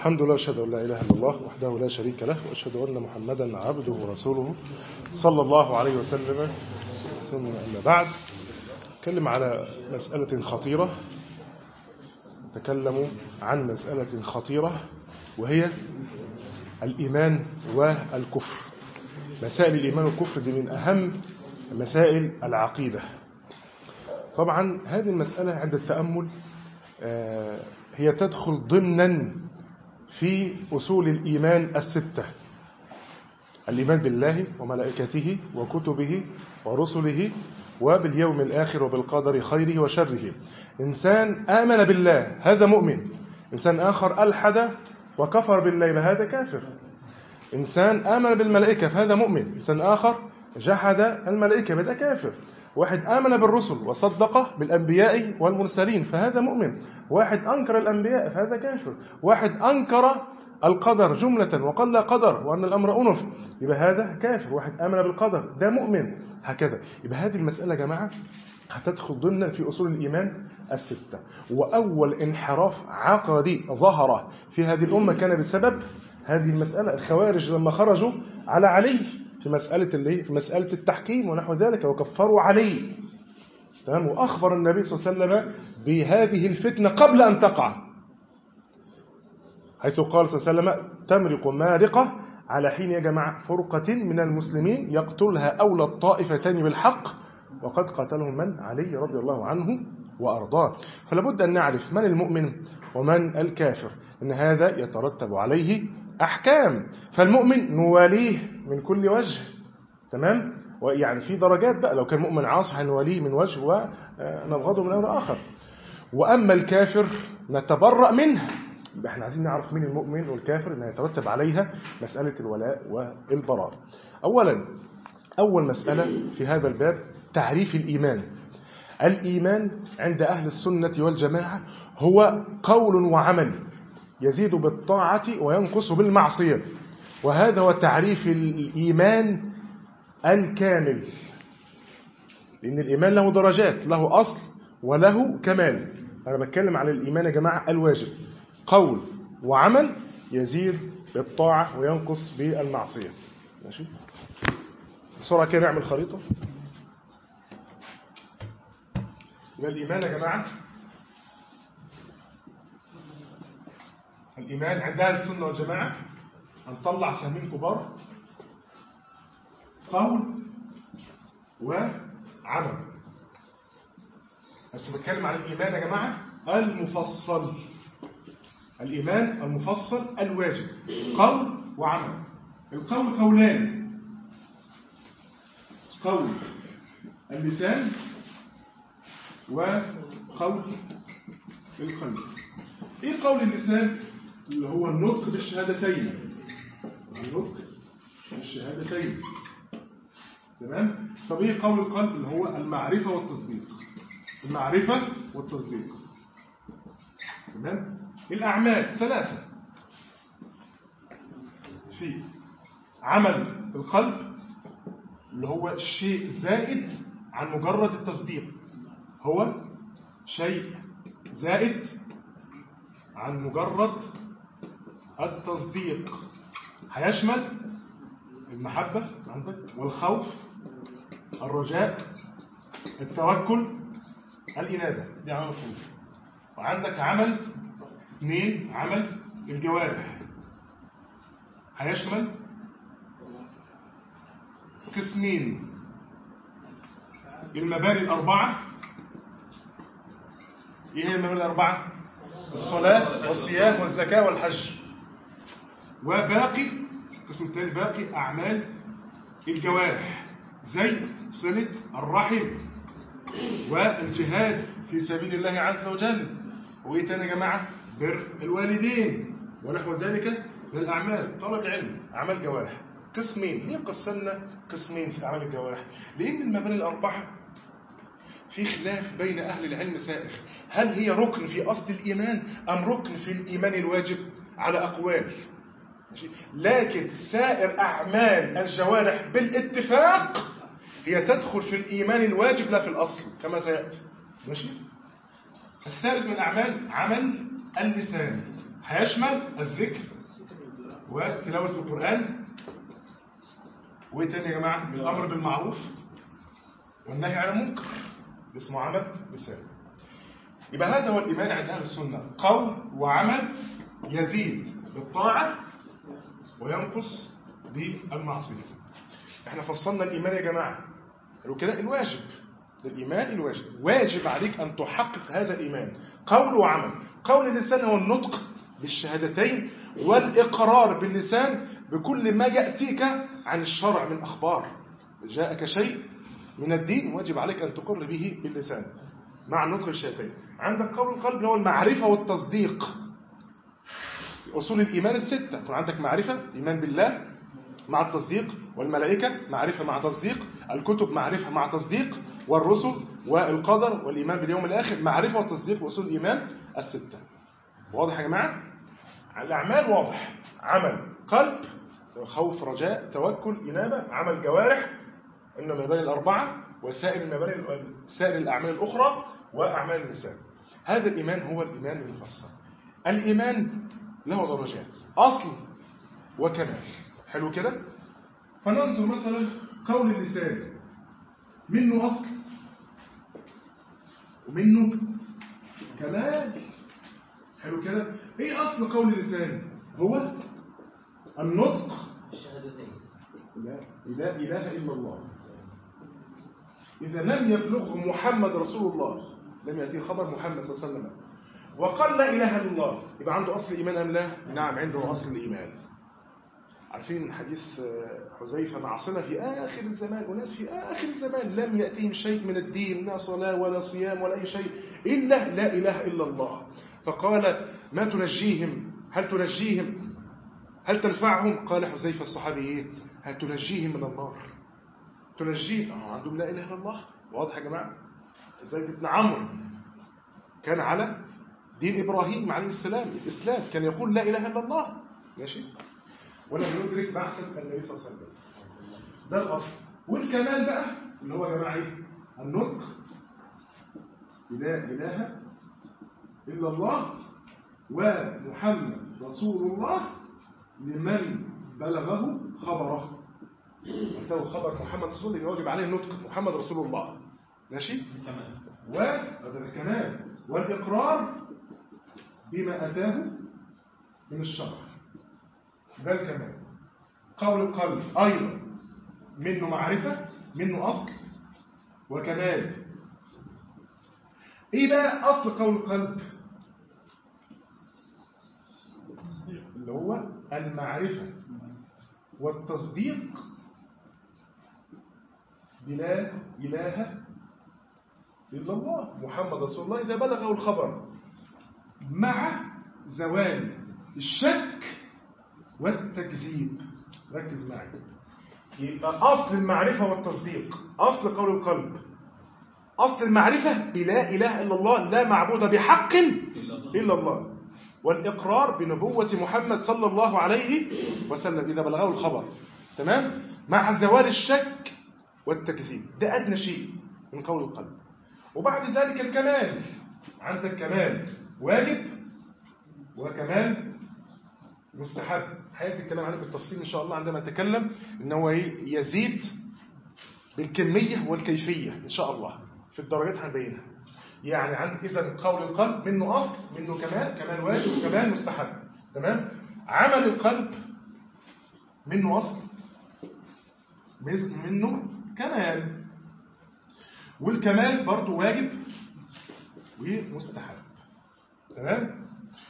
الحمد لله أشهد أن لا إله إلا الله وحده لا شريك له وأشهد أن محمدا عبده ورسوله صلى الله عليه وسلم ثم أما بعد نتكلم على مسألة خطيرة نتكلم عن مسألة خطيرة وهي الإيمان والكفر مسائل الإيمان والكفر دي من أهم مسائل العقيدة طبعا هذه المسألة عند التأمل هي تدخل ضمنا في أصول الإيمان الستة الإيمان بالله وملائكته وكتبه ورسله وباليوم الآخر وبالقدر خيره وشره إنسان آمن بالله هذا مؤمن إنسان آخر ألحد وكفر بالله هذا كافر إنسان آمن بالملائكة فهذا مؤمن إنسان آخر جحد الملائكة هذا كافر واحد آمن بالرسل وصدق بالأنبياء والمرسلين فهذا مؤمن واحد أنكر الأنبياء فهذا كافر واحد أنكر القدر جملة وقال لا قدر وأن الأمر أنف يبقى هذا كافر واحد آمن بالقدر ده مؤمن هكذا يبقى هذه المسألة يا جماعة هتدخل ضمنا في أصول الإيمان الستة وأول انحراف عقدي ظهر في هذه الأمة كان بسبب هذه المسألة الخوارج لما خرجوا على علي في مسألة اللي في مسألة التحكيم ونحو ذلك وكفروا علي تمام وأخبر النبي صلى الله عليه وسلم بهذه الفتنة قبل أن تقع حيث قال صلى الله عليه وسلم تمرق مارقة على حين يا جماعة فرقة من المسلمين يقتلها أولى الطائفتين بالحق وقد قتلهم من علي رضي الله عنه وأرضاه فلابد أن نعرف من المؤمن ومن الكافر إن هذا يترتب عليه أحكام فالمؤمن نواليه من كل وجه تمام ويعني في درجات بقى لو كان مؤمن عاصح نواليه من وجه ونبغضه من أمر آخر وأما الكافر نتبرأ منه يبقى احنا عايزين نعرف مين المؤمن والكافر ان يترتب عليها مسألة الولاء والبراء أولا أول مسألة في هذا الباب تعريف الإيمان الإيمان عند أهل السنة والجماعة هو قول وعمل يزيد بالطاعة وينقص بالمعصية وهذا هو تعريف الإيمان الكامل لأن الإيمان له درجات له أصل وله كمال أنا بتكلم على الإيمان يا جماعة الواجب قول وعمل يزيد بالطاعة وينقص بالمعصية ماشي بسرعة كده نعمل خريطة يبقى الإيمان يا جماعة الإيمان عند أهل السنة والجماعة هنطلع سهمين كبار قول وعمل بس بتكلم عن الإيمان يا جماعة المفصل الإيمان المفصل الواجب قول وعمل القول قولان قول اللسان وقول القلب ايه قول اللسان اللي هو النطق بالشهادتين النطق بالشهادتين تمام طب ايه قول القلب اللي هو المعرفة والتصديق المعرفة والتصديق تمام الأعمال ثلاثة في عمل القلب اللي هو شيء زائد عن مجرد التصديق هو شيء زائد عن مجرد التصديق هيشمل المحبة عندك والخوف الرجاء التوكل الإنابة دي عمل القلوب وعندك عمل اثنين عمل الجوارح هيشمل قسمين المباني الأربعة ايه هي المباني الأربعة الصلاة والصيام والزكاة والحج وباقي القسم الثاني باقي أعمال الجوارح زي صلة الرحم والجهاد في سبيل الله عز وجل وإيه تاني يا جماعة بر الوالدين ونحو ذلك من الأعمال طلب العلم أعمال جوارح قسمين ليه قسمنا قسمين في أعمال الجوارح لأن المباني الأربعة في خلاف بين أهل العلم سائغ هل هي ركن في أصل الإيمان أم ركن في الإيمان الواجب على أقوال لكن سائر أعمال الجوارح بالاتفاق هي تدخل في الإيمان الواجب لا في الأصل كما سيأتي ماشي الثالث من الأعمال عمل اللسان هيشمل الذكر وتلاوة القرآن وايه تاني يا جماعة الأمر بالمعروف والنهي عن المنكر اسمه عمل لسان يبقى هذا هو الإيمان عند أهل السنة قول وعمل يزيد بالطاعة وينقص بالمعصية احنا فصلنا الإيمان يا جماعة قالوا كده الواجب الإيمان الواجب واجب عليك أن تحقق هذا الإيمان قول وعمل قول اللسان هو النطق بالشهادتين والإقرار باللسان بكل ما يأتيك عن الشرع من أخبار جاءك شيء من الدين واجب عليك أن تقر به باللسان مع النطق بالشهادتين عندك قول القلب هو المعرفة والتصديق أصول الإيمان الستة تكون عندك معرفة إيمان بالله مع التصديق والملائكة معرفة مع تصديق الكتب معرفة مع تصديق والرسل والقدر والإيمان باليوم الآخر معرفة وتصديق وأصول الإيمان الستة واضح يا جماعة الأعمال واضح عمل قلب خوف رجاء توكل إنابة عمل جوارح إن المباني الأربعة وسائر المباني سائر الأعمال الأخرى وأعمال اللسان هذا الإيمان هو الإيمان المفصل الإيمان له درجات أصل وكمال حلو كده فننظر مثلا قول اللسان منه أصل ومنه كمال حلو كده ايه أصل قول اللسان هو النطق لا لا إله إلا الله إذا لم يبلغه محمد رسول الله لم يأتيه خبر محمد صلى الله عليه وسلم وقال لا إله إلا الله يبقى عنده أصل إيمان أم لا نعم عنده أصل الإيمان عارفين حديث حذيفة مع صلة في آخر الزمان وناس في آخر الزمان لم يأتيهم شيء من الدين لا صلاة ولا صيام ولا أي شيء إلا لا إله إلا الله فقال ما تنجيهم هل تنجيهم هل تنفعهم قال حذيفة الصحابي إيه هل تنجيهم من النار تنجيهم آه عندهم لا إله إلا الله واضح يا جماعة زيد بن عمرو كان على دين إبراهيم عليه السلام الإسلام كان يقول لا إله إلا الله ماشي ولم يدرك بعثة النبي صلى الله عليه وسلم ده الأصل والكمال بقى اللي هو يا جماعة إيه النطق لا إله إلا الله ومحمد رسول الله لمن بلغه خبره أتاه خبر محمد رسول الله يواجب عليه النطق محمد رسول الله ماشي وهذا الكمال والإقرار بما أتاه من الشرع ده الكمال قول القلب أيضا منه معرفة منه أصل وكمال إيه بقى أصل قول القلب اللي هو المعرفة والتصديق بلا إله إلا الله محمد رسول الله إذا بلغه الخبر مع زوال الشك والتكذيب ركز معي يبقى أصل المعرفة والتصديق أصل قول القلب أصل المعرفة بلا إله إلا الله لا معبود بحق إلا الله والإقرار بنبوة محمد صلى الله عليه وسلم إذا بلغه الخبر تمام مع زوال الشك والتكذيب ده أدنى شيء من قول القلب وبعد ذلك الكمال عندك كمال واجب وكمال مستحب حياتي الكلام عليه بالتفصيل إن شاء الله عندما أتكلم إنه يزيد بالكمية والكيفية إن شاء الله في الدرجات هنبينها يعني عند إذا قول القلب منه أصل منه كمال كمال واجب وكمال مستحب تمام عمل القلب منه أصل منه كمال والكمال برضه واجب ومستحب تمام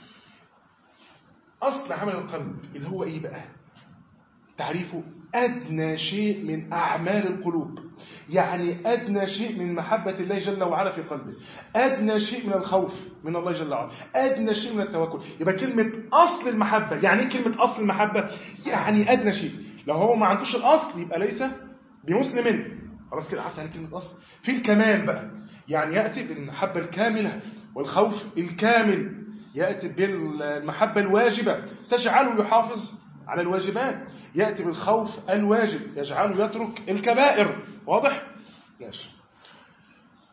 أصل عمل القلب اللي هو إيه بقى تعريفه أدنى شيء من أعمال القلوب يعني أدنى شيء من محبة الله جل وعلا في قلبه أدنى شيء من الخوف من الله جل وعلا أدنى شيء من التوكل يبقى كلمة أصل المحبة يعني كلمة أصل المحبة يعني أدنى شيء لو هو ما عندوش الأصل يبقى ليس بمسلم خلاص كده عرفت على كلمة أصل في الكمال بقى يعني يأتي بالمحبة الكاملة والخوف الكامل يأتي بالمحبة الواجبة تجعله يحافظ على الواجبات يأتي بالخوف الواجب يجعله يترك الكبائر واضح؟ ماشي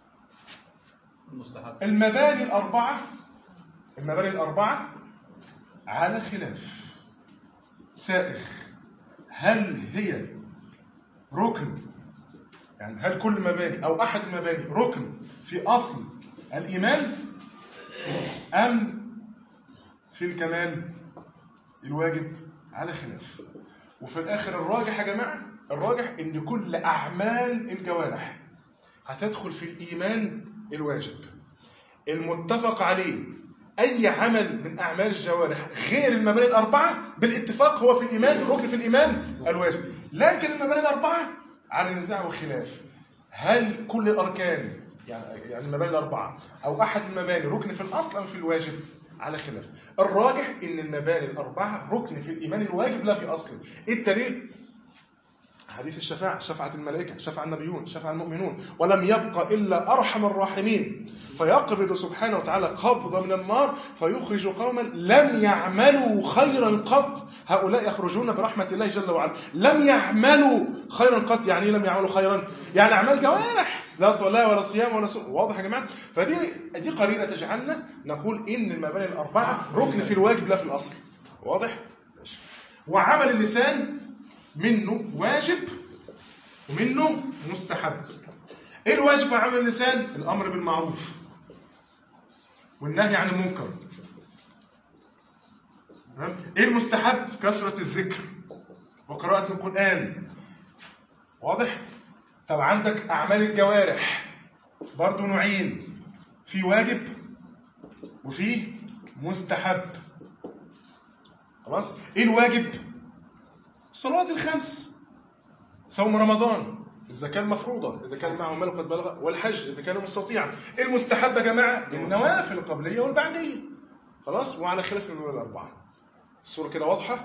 المباني الأربعة المباني الأربعة على خلاف سائغ هل هي ركن يعني هل كل مباني أو أحد المباني ركن في أصل الإيمان أم في الكمال الواجب على خلاف وفي الآخر الراجح يا جماعة الراجح إن كل أعمال الجوارح هتدخل في الإيمان الواجب المتفق عليه أي عمل من أعمال الجوارح غير المباني الأربعة بالاتفاق هو في الإيمان ركن في الإيمان الواجب لكن المباني الأربعة على نزاع وخلاف هل كل الأركان يعني يعني المباني الأربعة أو أحد المباني ركن في الأصل أم في الواجب على خلاف الراجح إن المباني الأربعة ركن في الإيمان الواجب لا في أصله إيه الدليل حديث الشفاعة شفعة الملائكة شفع النبيون شفع المؤمنون ولم يبق إلا أرحم الراحمين فيقبض سبحانه وتعالى قبضة من النار فيخرج قوما لم يعملوا خيرا قط هؤلاء يخرجون برحمة الله جل وعلا لم يعملوا خيرا قط يعني لم يعملوا خيرا يعني أعمال جوارح لا صلاة ولا صيام ولا سوء واضح يا جماعة فدي دي قرينة تجعلنا نقول إن المباني الأربعة ركن في الواجب لا في الأصل واضح وعمل اللسان منه واجب ومنه مستحب ايه الواجب في عمل اللسان الامر بالمعروف والنهي عن المنكر ايه المستحب كثرة الذكر وقراءة القرآن واضح طب عندك اعمال الجوارح برضو نوعين في واجب وفي مستحب خلاص ايه الواجب الصلوات الخمس صوم رمضان الزكاة المفروضة إذا كان معه مال قد بلغ والحج إذا كان مستطيعا المستحب يا جماعة النوافل القبلية والبعدية خلاص وعلى خلاف من الأربعة الصورة كده واضحة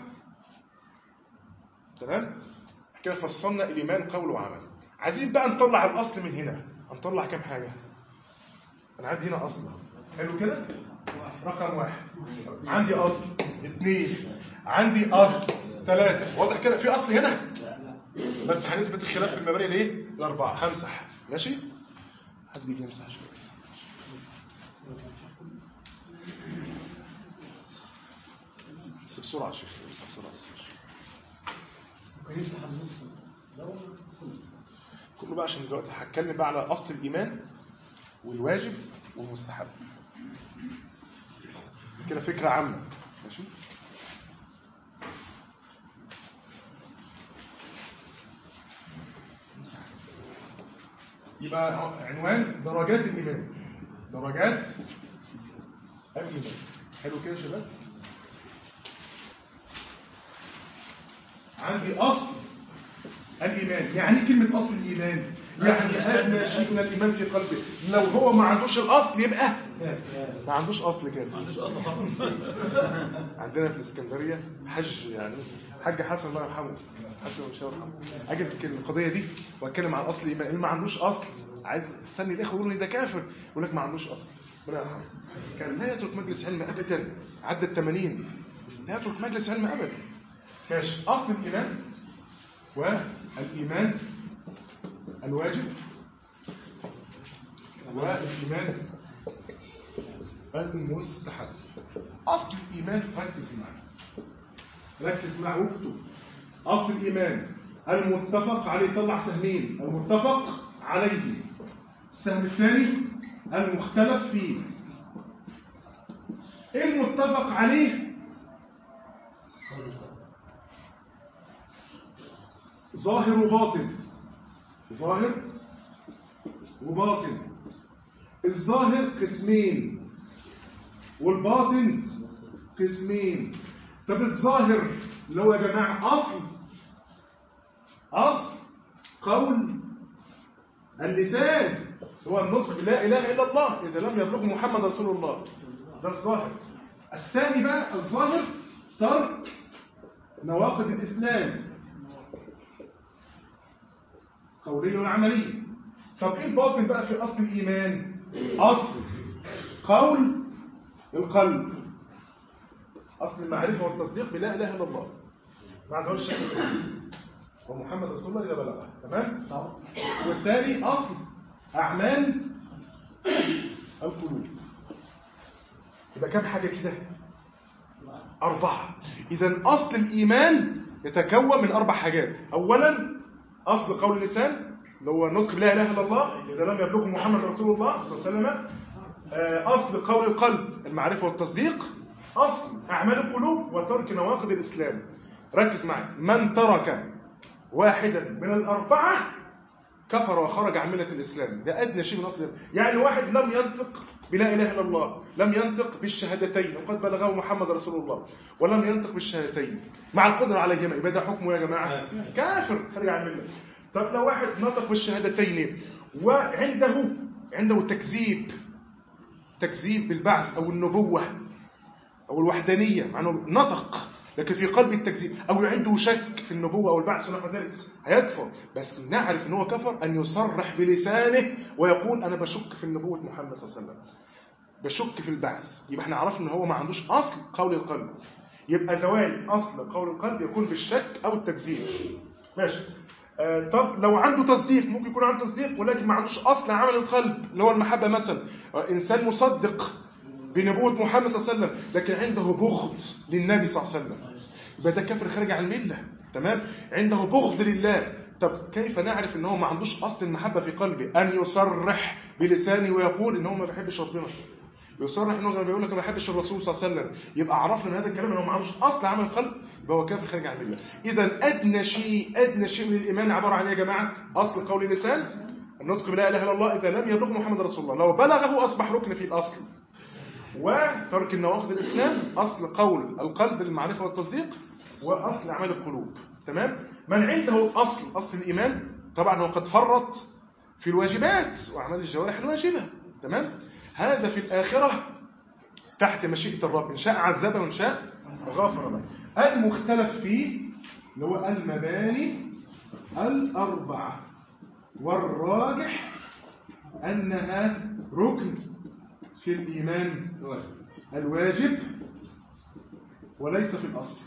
تمام كده فصلنا الإيمان قول وعمل عايزين بقى نطلع الأصل من هنا هنطلع كام حاجة أنا عندي هنا أصل حلو كده رقم واحد عندي أصل اثنين عندي أصل ثلاثة واضح كده في أصل هنا بس هنثبت الخلاف في المباني ليه الأربعة همسح ماشي حد يجي يمسح شوية بس بسرعة شوف امسح بسرعة كله بقى عشان دلوقتي هتكلم بقى على أصل الإيمان والواجب والمستحب كده فكرة عامة ماشي يبقى عنوان درجات الإيمان درجات الإيمان حلو كده يا شباب عندي أصل الإيمان يعني إيه كلمة أصل الإيمان يعني أدنى شيء من الإيمان في قلبه لو هو ما عندوش الأصل يبقى ما عندوش أصل كده ما عندوش اصلا خالص عندنا في الإسكندرية حج يعني حاج حسن الله يرحمه حسن الله يرحمه أجي في القضية دي وأتكلم عن أصل الإيمان اللي ما عندوش أصل عايز استني الإخوة يقولوا لي ده كافر يقول لك ما عندوش أصل ربنا يرحمه كان لا يترك مجلس علم أبدا عدى الثمانين لا يترك مجلس علم أبدا ماشي أصل الإيمان والإيمان الواجب والإيمان المستحب أصل الإيمان ركز معي ركز معي واكتب أصل الإيمان المتفق عليه طلع سهمين المتفق عليه السهم الثاني المختلف فيه المتفق عليه ظاهر وباطن ظاهر وباطن الظاهر قسمين والباطن قسمين طب الظاهر اللي هو يا جماعة أصل أصل قول اللسان هو النطق بلا إله إلا الله إذا لم يبلغ محمد رسول الله ده الظاهر الثاني بقى الظاهر ترك نواقض الإسلام قولية وعملية طب ايه الباطن بقى في اصل الايمان اصل قول القلب اصل المعرفة والتصديق بلا اله الا الله مع زوال الشيخ ومحمد رسول الله اذا بلغها تمام والثاني اصل اعمال القلوب يبقى كام حاجة كده أربعة إذا أصل الإيمان يتكون من أربع حاجات أولا أصل قول اللسان اللي هو نطق لا إله إلا الله إذا لم يبلغه محمد رسول الله صلى الله عليه وسلم آه، أصل قول القلب المعرفة والتصديق أصل أعمال القلوب وترك نواقض الإسلام ركز معي من ترك واحدا من الأربعة كفر وخرج عن ملة الإسلام ده أدنى شيء من أصل يعني واحد لم ينطق بلا إله إلا الله لم ينطق بالشهادتين وقد بلغه محمد رسول الله ولم ينطق بالشهادتين مع القدرة عليهما يبقى ده حكمه يا جماعة كافر خرج عن الملة طب لو واحد نطق بالشهادتين وعنده عنده تكذيب تكذيب بالبعث أو النبوة أو الوحدانية مع أنه نطق لكن في قلب التكذيب أو عنده شك في النبوة أو البعث ونحو ذلك هيكفر بس نعرف أنه كفر أن يصرح بلسانه ويقول أنا بشك في النبوة محمد صلى الله عليه وسلم بشك في البعث يبقى احنا عرفنا أنه هو ما عندوش أصل قول القلب يبقى زوال أصل قول القلب يكون بالشك أو التكذيب ماشي آه طب لو عنده تصديق ممكن يكون عنده تصديق ولكن ما عندوش أصل عمل القلب اللي هو المحبة مثلا آه إنسان مصدق بنبوة محمد صلى الله عليه وسلم لكن عنده بغض للنبي صلى الله عليه وسلم يبقى ده كافر خارج عن الملة تمام عنده بغض لله طب كيف نعرف ان هو ما عندوش اصل المحبة في قلبه ان يصرح بلسانه ويقول ان هو ما بيحبش ربنا يصرح انه لما بيقول لك ما بحبش الرسول صلى الله عليه وسلم يبقى عرفنا من هذا الكلام انه ما عندوش اصل عمل قلب يبقى هو كافر خارج عن المله اذا ادنى شيء ادنى شيء من الايمان عباره عن ايه يا جماعه اصل قول اللسان النطق بلا اله الا الله اذا لم يبلغ محمد رسول الله لو بلغه اصبح ركن في الاصل وترك النواقض الاسلام اصل قول القلب المعرفه والتصديق واصل اعمال القلوب تمام من عنده اصل اصل الايمان طبعا هو قد فرط في الواجبات واعمال الجوارح الواجبه تمام هذا في الآخرة تحت مشيئة الرب إن شاء عذبه وإن شاء غفر له المختلف فيه اللي هو المباني الأربعة والراجح أنها ركن في الإيمان الواجب وليس في الأصل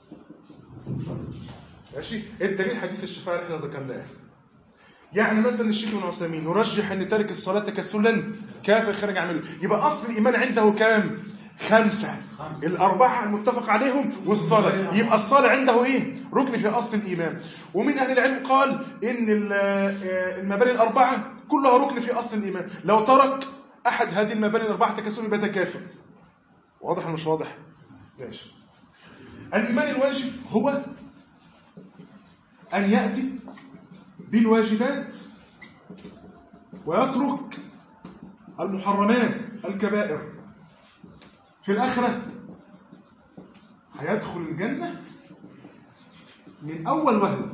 ماشي الدليل حديث الشفاعة اللي احنا ذكرناه يعني مثلا الشيخ ابن عثيمين يرجح ان تارك الصلاة تكسلا كافر خارج عمله يبقى اصل الايمان عنده كام خمسة الاربعة المتفق عليهم والصلاة يبقى الصلاة عنده ايه ركن في اصل الايمان ومن اهل العلم قال ان المباني الاربعة كلها ركن في اصل الايمان لو ترك احد هذه المباني الاربعة تكسل يبقى ده كافر واضح ولا مش واضح ماشي الايمان الواجب هو ان ياتي بالواجبات ويترك المحرمات الكبائر في الآخرة هيدخل الجنة من أول وهلة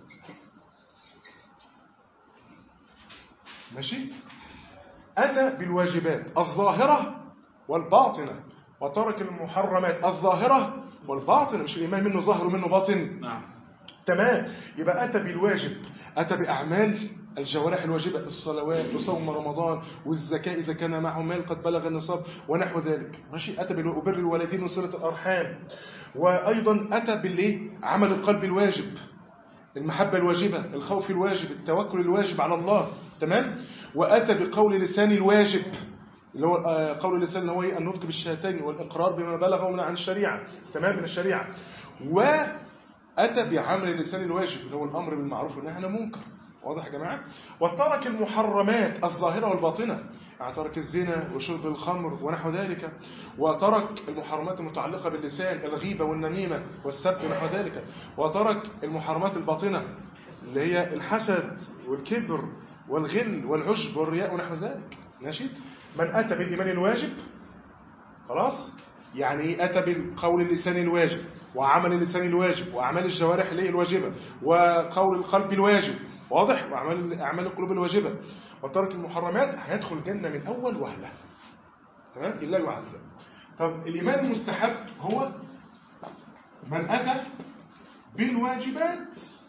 ماشي أتى بالواجبات الظاهرة والباطنة وترك المحرمات الظاهرة والباطنة مش الإيمان منه ظاهر ومنه باطن نعم تمام يبقى أتى بالواجب أتى بأعمال الجوارح الواجبة الصلوات وصوم رمضان والزكاة إذا كان معه مال قد بلغ النصاب ونحو ذلك ماشي أتى ببر الوالدين وصلة الأرحام وأيضا أتى بالإيه عمل القلب الواجب المحبة الواجبة الخوف الواجب التوكل الواجب على الله تمام وأتى بقول لسان الواجب اللي هو قول اللسان اللي هو النطق بالشهادتين والإقرار بما بلغه من عن الشريعة تمام من الشريعة وأتى بعمل اللسان الواجب اللي هو الأمر بالمعروف والنهي عن المنكر واضح يا جماعة وترك المحرمات الظاهرة والباطنة يعني ترك الزنا وشرب الخمر ونحو ذلك وترك المحرمات المتعلقة باللسان الغيبة والنميمة والسب ونحو ذلك وترك المحرمات الباطنة اللي هي الحسد والكبر والغل والعجب والرياء ونحو ذلك ماشي من أتى بالإيمان الواجب خلاص يعني أتى بالقول اللسان الواجب وعمل اللسان الواجب وأعمال الجوارح اللي هي الواجبة وقول القلب الواجب واضح وأعمال أعمال القلوب الواجبة وترك المحرمات هيدخل الجنة من أول وهلة تمام إلا يعذب طب الإيمان المستحب هو من أتى بالواجبات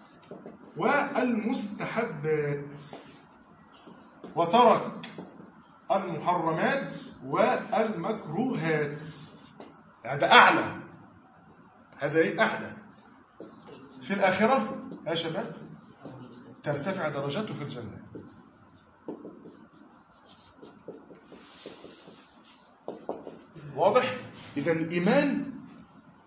والمستحبات وترك المحرمات والمكروهات هذا أعلى هذا إيه أعلى في الآخرة يا شباب ترتفع درجاته في الجنة واضح إذا الإيمان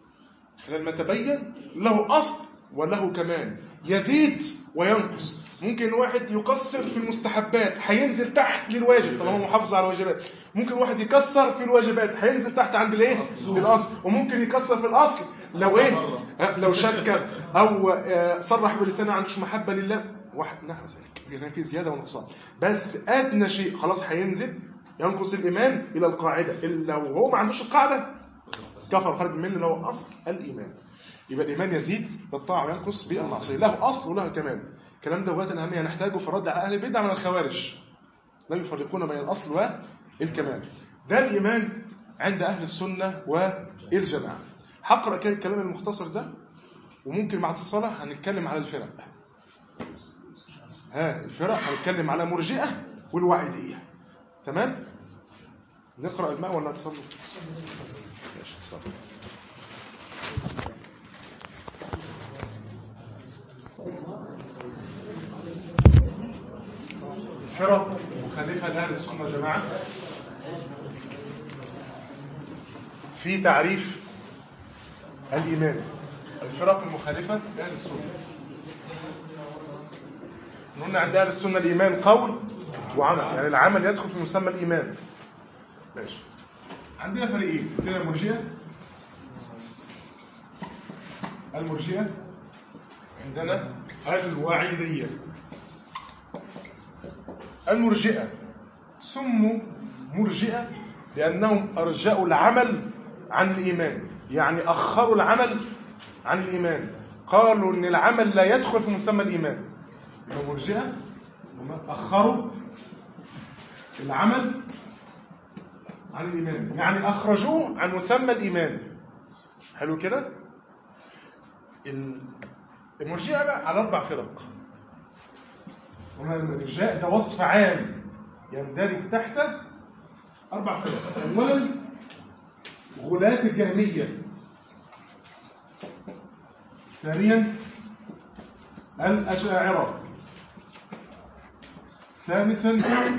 فلما تبين له أصل وله كمان يزيد وينقص ممكن واحد يقصر في المستحبات هينزل تحت للواجب طالما محافظ على الواجبات ممكن واحد يكسر في الواجبات هينزل تحت عند الايه الاصل وممكن يكسر في الاصل لو ايه ها، لو شك او آه، صرح بلسانه عندوش محبه لله واحد نحو ذلك يعني في زياده ونقصان بس ادنى شيء خلاص هينزل ينقص الايمان الى القاعده الا لو هو ما عندوش القاعده كفر خارج من اللي هو اصل الايمان يبقى الايمان يزيد بالطاعه وينقص بالمعصيه له اصل وله كمال الكلام ده وقت الاهميه نحتاجه في الرد على اهل البدع من الخوارج لا يفرقون بين الاصل والكمال ده الايمان عند اهل السنه والجماعه هقرا كده الكلام المختصر ده وممكن بعد الصلاه هنتكلم على الفرق ها الفرق هنتكلم على مرجئه والوعيديه تمام نقرا الماء ولا تصلوا ماشي الصلاه الفرق مخالفة لأهل السنة والجماعة في تعريف الإيمان الفرق المخالفة لأهل السنة قلنا عند أهل السنة الإيمان قول وعمل يعني العمل يدخل في مسمى الإيمان ماشي عندنا فريقين عندنا المرجئة المرجئة عندنا الوعيدية المرجئة سموا مرجئة لأنهم أرجأوا العمل عن الإيمان يعني أخروا العمل عن الإيمان قالوا أن العمل لا يدخل في مسمى الإيمان يبقى مرجئة هم أخروا العمل عن الإيمان يعني أخرجوه عن مسمى الإيمان حلو كده المرجئة بقى على أربع فرق هنا الإرجاء ده وصف عام يندرج تحته أربع فرق أولا غلاة الجهمية ثانيا الأشاعرة ثالثا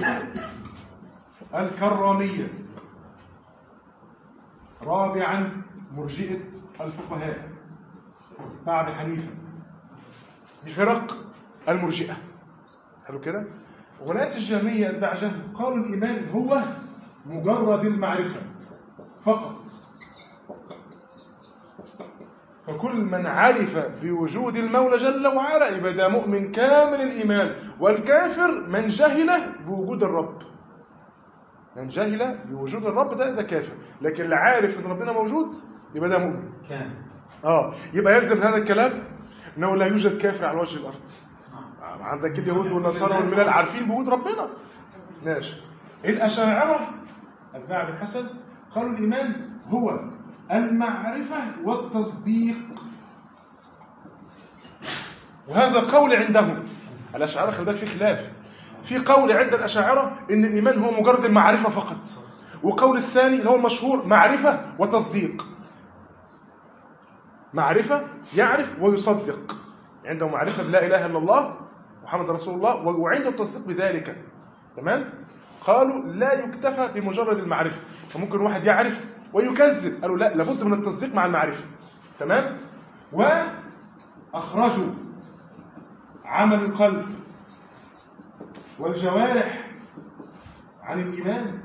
الكرامية رابعا مرجئة الفقهاء بعد حنيفة بفرق المرجئة حلو كده غلاة الجهمية البعجة قالوا الإيمان هو مجرد المعرفة فقط فكل من عرف بوجود المولى جل وعلا يبقى ده مؤمن كامل الإيمان والكافر من جهل بوجود الرب من جهل بوجود الرب ده ده كافر لكن اللي عارف ان ربنا موجود يبقى ده مؤمن كان اه يبقى يلزم هذا الكلام انه لا يوجد كافر على وجه الارض عندك اليهود والنصارى والملل عارفين بوجود ربنا ماشي الأشاعرة أتباع بن حسن قالوا الإيمان هو المعرفة والتصديق وهذا قول عندهم الأشاعرة خلي بالك في خلاف في قول عند الأشاعرة إن الإيمان هو مجرد المعرفة فقط وقول الثاني اللي هو المشهور معرفة وتصديق معرفة يعرف ويصدق عنده معرفة بلا إله إلا الله محمد رسول الله وعنده التصديق بذلك تمام قالوا لا يكتفى بمجرد المعرفة فممكن واحد يعرف ويكذب قالوا لا لابد من التصديق مع المعرفة تمام وأخرجوا عمل القلب والجوارح عن الإيمان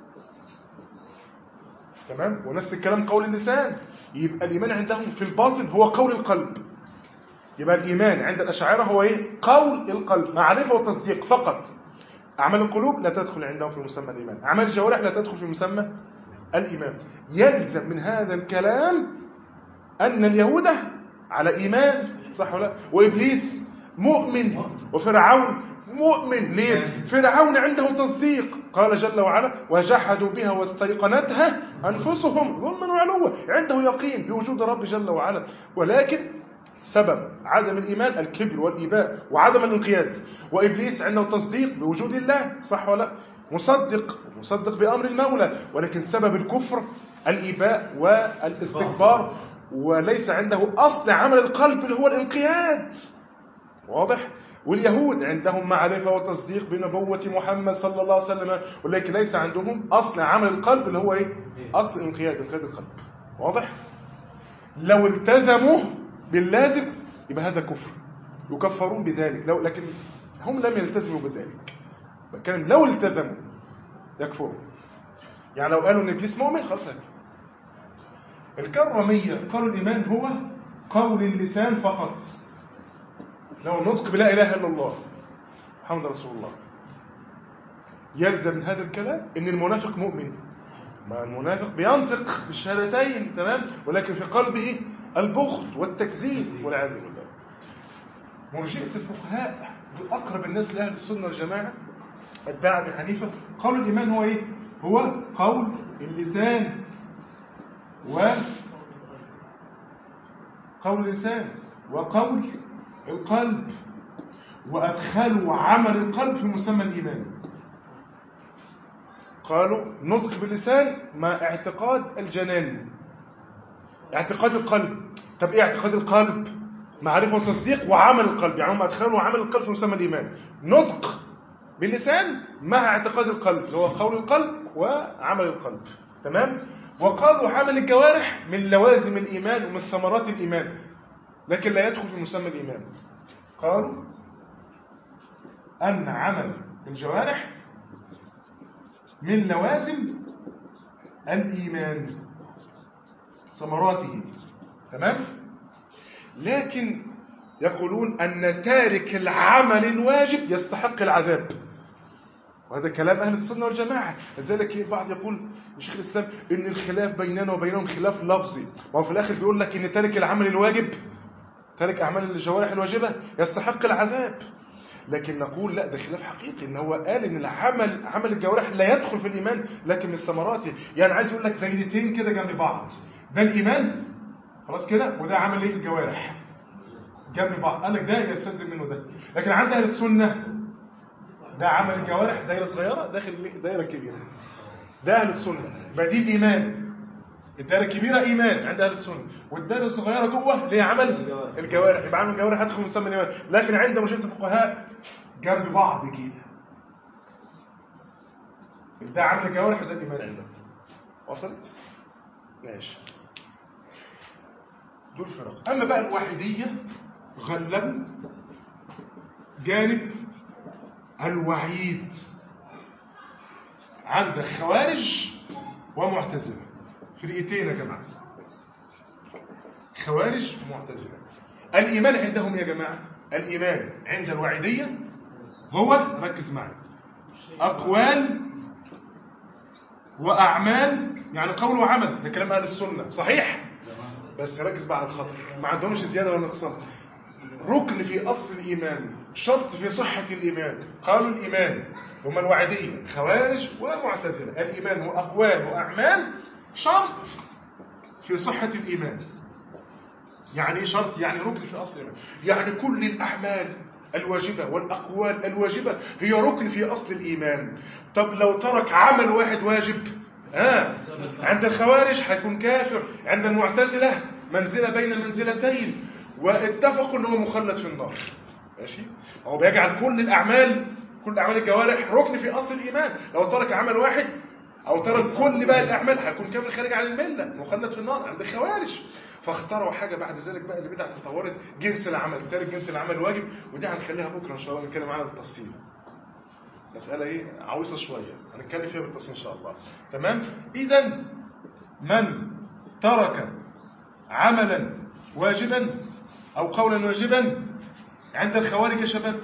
تمام ونفس الكلام قول اللسان يبقى الإيمان عندهم في الباطن هو قول القلب يبقى الإيمان عند الأشاعرة هو إيه؟ قول القلب معرفة وتصديق فقط أعمال القلوب لا تدخل عندهم في مسمى الإيمان أعمال الجوارح لا تدخل في مسمى الإيمان يلزم من هذا الكلام أن اليهود على إيمان صح ولا وإبليس مؤمن وفرعون مؤمن ليه فرعون عنده تصديق قال جل وعلا وجحدوا بها واستيقنتها أنفسهم ظلما وعلوا عنده يقين بوجود رب جل وعلا ولكن سبب عدم الإيمان الكبر والإباء وعدم الانقياد وإبليس عنده تصديق بوجود الله صح ولا مصدق مصدق بأمر المولى ولكن سبب الكفر الإباء والاستكبار وليس عنده أصل عمل القلب اللي هو الانقياد واضح واليهود عندهم معرفة وتصديق بنبوة محمد صلى الله عليه وسلم ولكن ليس عندهم أصل عمل القلب اللي هو إيه؟ أصل انقياد انقياد القلب واضح لو التزموا باللازم يبقى هذا كفر يكفرون بذلك لو لكن هم لم يلتزموا بذلك بتكلم لو التزموا يكفروا يعني لو قالوا ان ابليس مؤمن خلاص هكفر الكرمية قالوا الإيمان هو قول اللسان فقط لو نطق بلا إله إلا الله محمد رسول الله يلزم من هذا الكلام ان المنافق مؤمن ما المنافق بينطق بالشهادتين تمام ولكن في قلبه البغض والتكذيب والعياذ بالله مرجئة الفقهاء دول أقرب الناس لأهل السنة والجماعة أتباع أبي حنيفة قالوا الإيمان هو إيه؟ هو قول اللسان و قول اللسان وقول القلب وأدخلوا عمل القلب في مسمى الإيمان قالوا نطق باللسان مع اعتقاد الجنان اعتقاد القلب طب ايه اعتقاد القلب معرفة وتصديق وعمل القلب يعني هم ادخلوا عمل القلب في مسمى الإيمان نطق باللسان مع اعتقاد القلب اللي هو قول القلب وعمل القلب تمام وقالوا عمل الجوارح من لوازم الإيمان ومن ثمرات الإيمان لكن لا يدخل في مسمى الإيمان قالوا أن عمل الجوارح من لوازم الإيمان ثمراته تمام لكن يقولون أن تارك العمل الواجب يستحق العذاب وهذا كلام أهل السنة والجماعة لذلك البعض يقول شيخ الإسلام إن الخلاف بيننا وبينهم خلاف لفظي وهو في الآخر بيقول لك إن تارك العمل الواجب تارك أعمال الجوارح الواجبة يستحق العذاب لكن نقول لا ده خلاف حقيقي ان هو قال ان العمل عمل الجوارح لا يدخل في الايمان لكن من ثمراته يعني عايز يقول لك دايرتين كده جنب بعض ده الايمان خلاص كده وده عمل ايه الجوارح جنب بعض قال لك ده يستلزم منه ده لكن عند اهل السنه ده عمل الجوارح دايره صغيره داخل دايره كبيره ده اهل السنه يبقى دي الايمان الدائره الكبيره ايمان عند اهل السنه والدائره الصغيره جوه اللي هي عمل الجوارح يبقى عمل الجوارح هتدخل مسمى الايمان لكن عند مشاهده الفقهاء جنب بعض كده ده عمل الجوارح وده الايمان عندهم وصلت ماشي دول فرق اما بقى الواحديه غلبوا جانب الوعيد عند خوارج ومعتزله فرقتين يا جماعه خوارج ومعتزله الايمان عندهم يا جماعه الايمان عند الوعيديه هو ركز معي اقوال واعمال يعني قول وعمل ده كلام اهل السنه صحيح بس ركز بقى على الخطر ما عندهمش زياده ولا نقصان ركن في اصل الايمان شرط في صحه الايمان قالوا الايمان هم الوعديه خوارج ومعتزله الايمان هو اقوال واعمال شرط في صحه الايمان يعني ايه شرط يعني ركن في اصل الايمان يعني كل الاعمال الواجبة والأقوال الواجبة هي ركن في أصل الإيمان طب لو ترك عمل واحد واجب آه. عند الخوارج هيكون كافر عند المعتزلة منزلة بين المنزلتين واتفقوا أنه مخلد في النار ماشي هو بيجعل كل الأعمال كل أعمال الجوارح ركن في أصل الإيمان لو ترك عمل واحد أو ترك كل باقي الأعمال هيكون كافر خارج عن الملة مخلد في النار عند الخوارج فاخترعوا حاجة بعد ذلك بقى اللي بدأت تطورت جنس العمل تارك جنس العمل الواجب ودي هنخليها بكرة إن شاء الله نتكلم عنها بالتفصيل مسألة إيه عويصة شوية هنتكلم فيها بالتفصيل إن شاء الله تمام إذا من ترك عملا واجبا أو قولا واجبا عند الخوارج يا شباب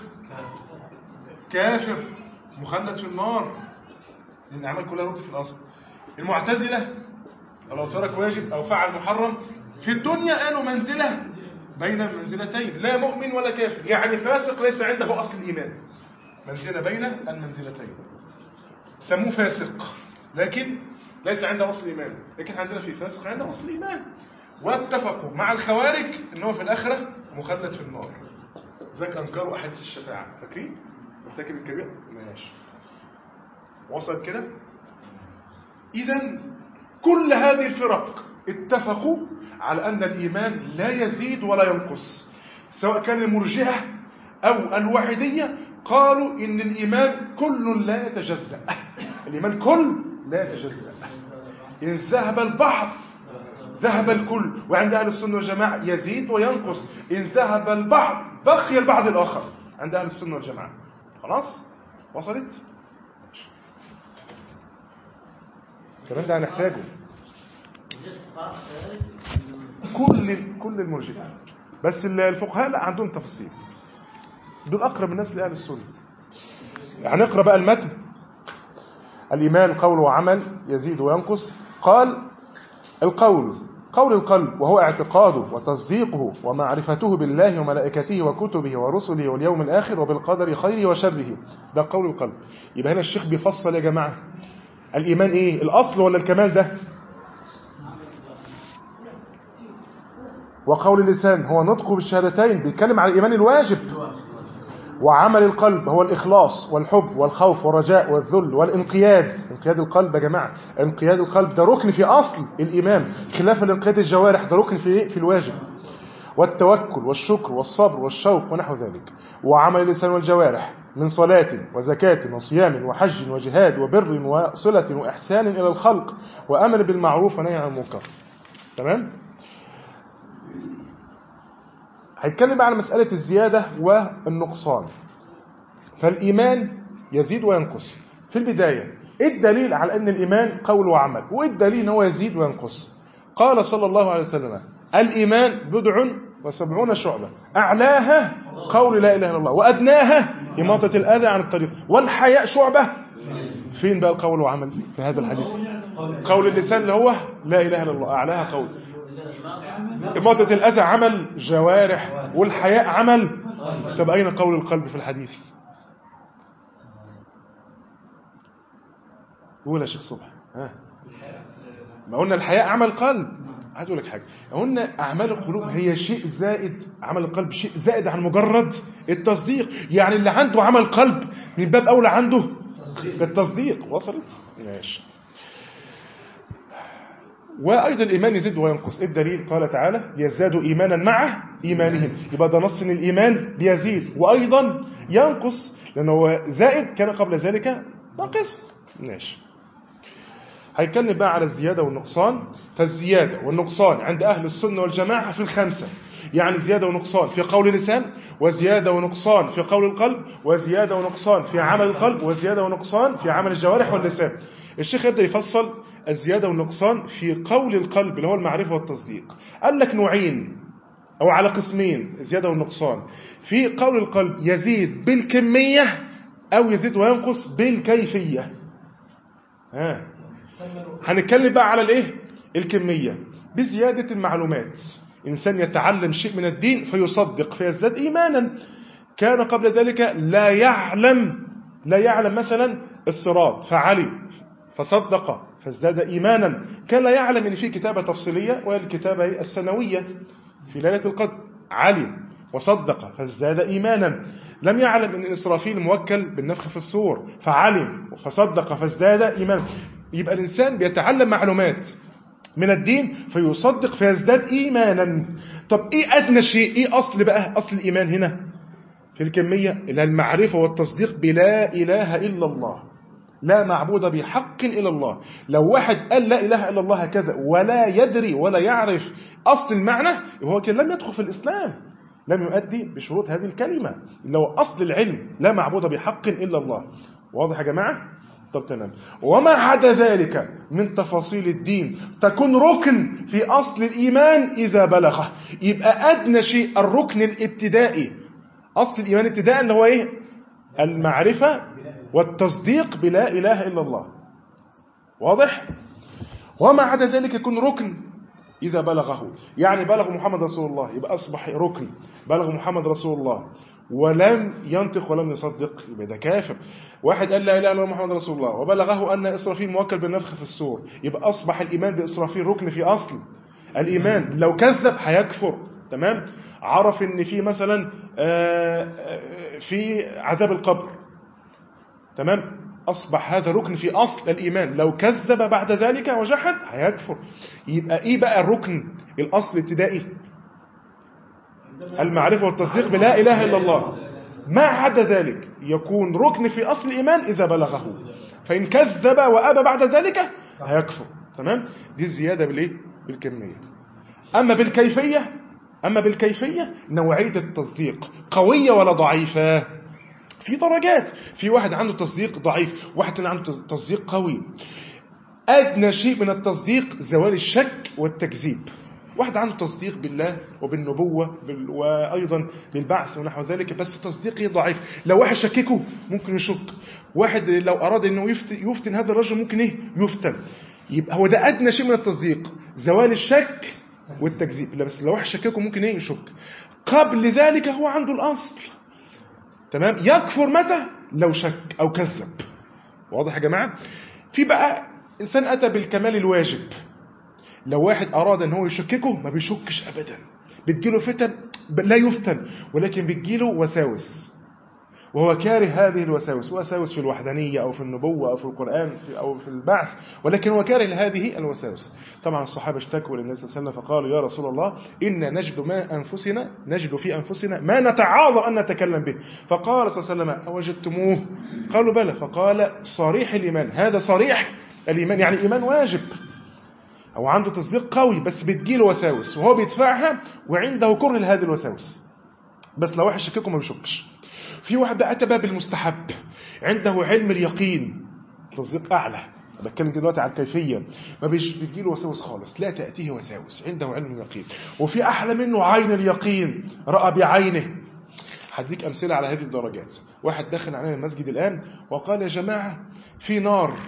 كافر مخلد في النار لأن العمل كلها رد في الأصل المعتزلة لو ترك واجب أو فعل محرم في الدنيا قالوا منزلة بين المنزلتين لا مؤمن ولا كافر يعني فاسق ليس عنده أصل الإيمان منزلة بين المنزلتين سموه فاسق لكن ليس عنده أصل الإيمان لكن عندنا في فاسق عنده أصل الإيمان واتفقوا مع الخوارج أنه في الآخرة مخلد في النار ذاك أنكروا أحاديث الشفاعة فاكرين؟ مرتكب الكبير؟ ماشي وصل كده؟ إذا كل هذه الفرق اتفقوا على أن الإيمان لا يزيد ولا ينقص سواء كان المرجئة أو الوحيدية قالوا إن الإيمان كل لا يتجزأ الإيمان كل لا يتجزأ إن ذهب البعض ذهب الكل وعند أهل السنة والجماعة يزيد وينقص إن ذهب البعض بقي البعض الآخر عند أهل السنة والجماعة خلاص وصلت الكلام ده هنحتاجه كل كل المرجئه بس الفقهاء لا عندهم تفاصيل دول اقرب الناس لاهل السنه هنقرا بقى المتن الايمان قول وعمل يزيد وينقص قال القول قول القلب وهو اعتقاده وتصديقه ومعرفته بالله وملائكته وكتبه ورسله واليوم الآخر وبالقدر خيره وشره ده قول القلب يبقى هنا الشيخ بيفصل يا جماعة الإيمان إيه الأصل ولا الكمال ده وقول اللسان هو نطقه بالشهادتين بيتكلم على الإيمان الواجب وعمل القلب هو الإخلاص والحب والخوف والرجاء والذل والانقياد انقياد القلب يا جماعة انقياد القلب ده ركن في أصل الإيمان خلاف الانقياد الجوارح ده ركن في في الواجب والتوكل والشكر والصبر والشوق ونحو ذلك وعمل اللسان والجوارح من صلاة وزكاة وصيام وحج وجهاد وبر وصلة وإحسان إلى الخلق وأمر بالمعروف ونهي عن المنكر تمام؟ هيتكلم على مسألة الزيادة والنقصان فالإيمان يزيد وينقص في البداية إيه الدليل على أن الإيمان قول وعمل وإيه الدليل أنه يزيد وينقص قال صلى الله عليه وسلم الإيمان بدع وسبعون شعبة أعلاها قول لا إله إلا الله وأدناها إماطة الأذى عن الطريق والحياء شعبة فين بقى القول وعمل في هذا الحديث قول اللسان اللي هو لا إله إلا الله أعلاها قول إماطة الأذى عمل جوارح والحياء عمل طب أين قول القلب في الحديث قول يا شيخ صبح ها ما قلنا الحياء عمل قلب عايز اقول لك حاجه قلنا اعمال القلوب هي شيء زائد عمل القلب شيء زائد عن مجرد التصديق يعني اللي عنده عمل قلب من باب اولى عنده التصديق وصلت ماشي وأيضا الإيمان يزيد وينقص إيه الدليل قال تعالى يزدادوا إيمانا مع إيمانهم يبقى ده نص إن الإيمان بيزيد وأيضا ينقص لأنه زائد كان قبل ذلك ناقص ماشي هيتكلم بقى على الزيادة والنقصان فالزيادة والنقصان عند أهل السنة والجماعة في الخمسة يعني زيادة ونقصان في قول اللسان وزيادة ونقصان في قول القلب وزيادة ونقصان في عمل القلب وزيادة ونقصان في عمل الجوارح واللسان الشيخ يبدأ يفصل الزيادة والنقصان في قول القلب اللي هو المعرفة والتصديق قال لك نوعين أو على قسمين الزيادة والنقصان في قول القلب يزيد بالكمية أو يزيد وينقص بالكيفية ها هنتكلم بقى على الايه الكمية بزيادة المعلومات إنسان يتعلم شيء من الدين فيصدق فيزداد إيمانا كان قبل ذلك لا يعلم لا يعلم مثلا الصراط فعلم فصدق فازداد إيمانا كان لا يعلم أن في كتابة تفصيلية وهي الكتابة السنوية في ليلة القدر علم وصدق فازداد إيمانا لم يعلم أن إسرافيل موكل بالنفخ في الصور فعلم فصدق فازداد إيمانا يبقى الإنسان بيتعلم معلومات من الدين فيصدق فيزداد إيمانا طب إيه أدنى شيء إيه أصل بقى أصل الإيمان هنا في الكمية إلى المعرفة والتصديق بلا إله إلا الله لا معبود بحق إلا الله لو واحد قال لا إله إلا الله هكذا ولا يدري ولا يعرف أصل المعنى هو كان لم يدخل في الإسلام لم يؤدي بشروط هذه الكلمة لو أصل العلم لا معبود بحق إلا الله واضح يا جماعة طب تمام وما عدا ذلك من تفاصيل الدين تكون ركن في أصل الإيمان إذا بلغه يبقى أدنى شيء الركن الابتدائي أصل الإيمان ابتداء اللي هو إيه المعرفة والتصديق بلا إله إلا الله واضح وما عدا ذلك يكون ركن إذا بلغه يعني بلغ محمد رسول الله يبقى أصبح ركن بلغ محمد رسول الله ولم ينطق ولم يصدق يبقى ده كافر واحد قال لا اله الا محمد رسول الله وبلغه ان اسرافيل موكل بالنفخ في السور يبقى اصبح الايمان باسرافيل ركن في اصل الايمان لو كذب هيكفر تمام عرف ان في مثلا في عذاب القبر تمام اصبح هذا ركن في اصل الايمان لو كذب بعد ذلك وجحد هيكفر يبقى ايه بقى الركن الاصل الابتدائي المعرفة والتصديق بلا إله إلا الله ما عدا ذلك يكون ركن في أصل الإيمان إذا بلغه فإن كذب وأبى بعد ذلك هيكفر تمام دي الزيادة بالإيه بالكمية أما بالكيفية أما بالكيفية نوعية التصديق قوية ولا ضعيفة في درجات في واحد عنده تصديق ضعيف واحد تاني عنده تصديق قوي أدنى شيء من التصديق زوال الشك والتكذيب واحد عنده تصديق بالله وبالنبوة بال... وأيضا بالبعث ونحو ذلك بس تصديقه ضعيف لو واحد شككه ممكن يشك واحد لو أراد أنه يفتن, يفتن هذا الرجل ممكن إيه يفتن يبقى هو ده أدنى شيء من التصديق زوال الشك والتكذيب لا بس لو واحد شككه ممكن إيه يشك قبل ذلك هو عنده الأصل تمام يكفر متى لو شك أو كذب واضح يا جماعة في بقى إنسان أتى بالكمال الواجب لو واحد أراد أن هو يشككه ما بيشكش أبدا بتجيله فتن لا يفتن ولكن بتجيله وساوس وهو كاره هذه الوساوس وساوس في الوحدانية أو في النبوة أو في القرآن أو في البعث ولكن هو كاره لهذه الوساوس طبعا الصحابة اشتكوا للنبي صلى الله عليه وسلم فقالوا يا رسول الله إن نجد ما أنفسنا نجد في أنفسنا ما نتعاظى أن نتكلم به فقال صلى الله عليه وسلم أوجدتموه قالوا بلى فقال صريح الإيمان هذا صريح الإيمان يعني إيمان واجب أو عنده تصديق قوي بس بتجيله وساوس وهو بيدفعها وعنده كره لهذه الوساوس بس لو واحد شككه ما بيشكش في واحد بقى أتى باب المستحب عنده علم اليقين تصديق أعلى بتكلم دلوقتي على الكيفية ما بيجيله وساوس خالص لا تأتيه وساوس عنده علم اليقين وفي أحلى منه عين اليقين رأى بعينه هديك أمثلة على هذه الدرجات واحد دخل علينا المسجد الآن وقال يا جماعة في نار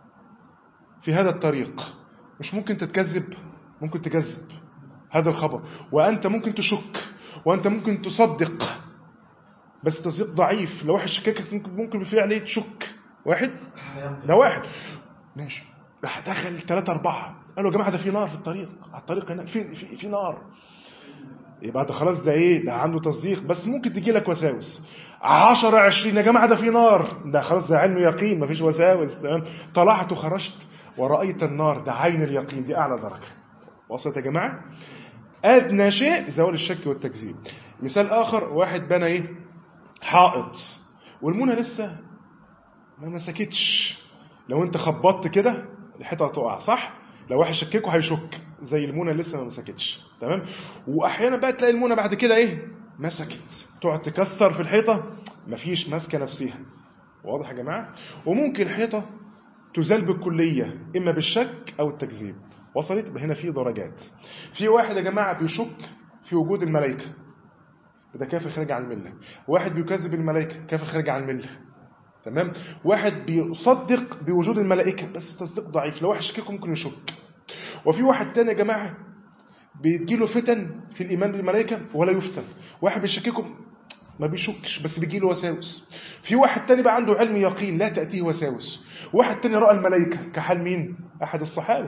في هذا الطريق مش ممكن تتكذب ممكن تكذب هذا الخبر وأنت ممكن تشك وأنت ممكن تصدق بس تصديق ضعيف لو واحد شككك ممكن ممكن بفعل تشك واحد ده واحد ماشي راح دخل ثلاثة أربعة قالوا يا جماعة ده في نار في الطريق على الطريق هناك في, في, في نار يبقى ده خلاص ده ايه ده عنده تصديق بس ممكن تجي لك وساوس عشرة عشرين يا جماعة ده في نار ده خلاص ده علم يقين مفيش وساوس تمام طلعت وخرجت ورأيت النار ده عين اليقين دي أعلى درجة وصلت يا جماعة أدنى شيء زوال الشك والتكذيب مثال آخر واحد بنى إيه حائط والمونة لسه ما مسكتش لو انت خبطت كده الحيطة هتقع صح لو واحد شككه هيشك زي المونة لسه ما مسكتش تمام واحيانا بقى تلاقي المونة بعد كده ايه مسكت تقعد تكسر في الحيطة مفيش ماسكه نفسها واضح يا جماعة وممكن الحيطة تزال بالكلية إما بالشك أو التكذيب وصلت هنا في درجات في واحد يا جماعة بيشك في وجود الملائكة ده كافر خارج عن الملة واحد بيكذب الملائكة كافر خارج عن الملة تمام واحد بيصدق بوجود الملائكة بس تصديق ضعيف لو واحد شككه ممكن يشك وفي واحد تاني يا جماعة بيجيله فتن في الإيمان بالملائكة ولا يفتن واحد بيشككه ما بيشكش بس بيجيله وساوس في واحد تاني بقى عنده علم يقين لا تأتيه وساوس واحد تاني رأى الملائكة كحال مين أحد الصحابة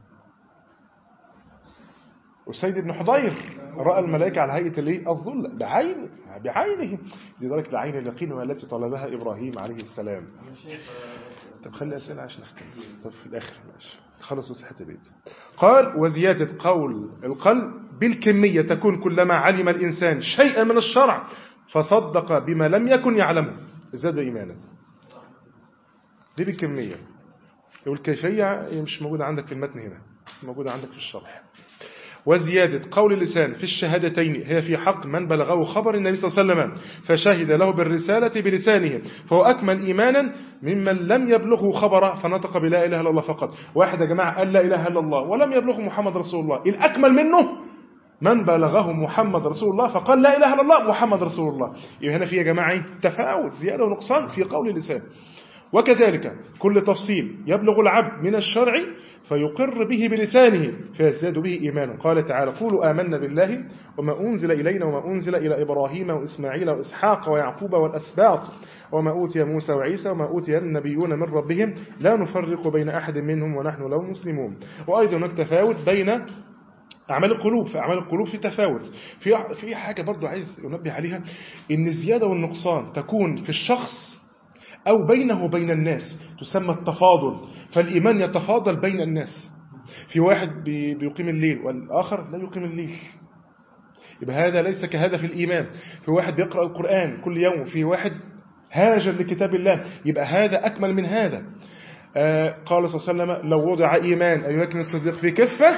وسيد بن حضير رأى الملائكة على هيئة الايه الظل بعينه بعينه لدرجة عين اليقين والتي طلبها إبراهيم عليه السلام طب خلي أسئلة عشان نختم طب في الآخر ماشي خلص مساحة البيت قال وزيادة قول القلب بالكمية تكون كلما علم الإنسان شيئا من الشرع فصدق بما لم يكن يعلمه زاد إيمانا دي بالكمية والكيفية مش موجودة عندك في المتن هنا بس موجودة عندك في الشرح وزيادة قول اللسان في الشهادتين هي في حق من بلغه خبر النبي صلى الله عليه وسلم فشهد له بالرسالة بلسانه فهو أكمل إيمانا ممن لم يبلغه خبر فنطق بلا إله إلا الله فقط واحد يا جماعة قال لا إله إلا الله ولم يبلغه محمد رسول الله الأكمل منه من بلغه محمد رسول الله فقال لا إله إلا الله محمد رسول الله يبقى هنا في يا جماعة تفاوت زيادة ونقصان في قول اللسان وكذلك كل تفصيل يبلغ العبد من الشرع فيقر به بلسانه فيزداد به إيمانا قال تعالى قولوا آمنا بالله وما أنزل إلينا وما أنزل إلى إبراهيم وإسماعيل وإسحاق ويعقوب والأسباط وما أوتي موسى وعيسى وما أوتي النبيون من ربهم لا نفرق بين أحد منهم ونحن له مسلمون وأيضا هناك تفاوت بين أعمال القلوب في أعمال القلوب في تفاوت في في حاجة برضو عايز ينبه عليها إن الزيادة والنقصان تكون في الشخص أو بينه وبين الناس تسمى التفاضل فالإيمان يتفاضل بين الناس في واحد بيقيم الليل والآخر لا يقيم الليل يبقى هذا ليس كهذا في الإيمان في واحد بيقرأ القرآن كل يوم في واحد هاجر لكتاب الله يبقى هذا أكمل من هذا آه قال صلى الله عليه وسلم لو وضع إيمان أن يكن الصديق في كفة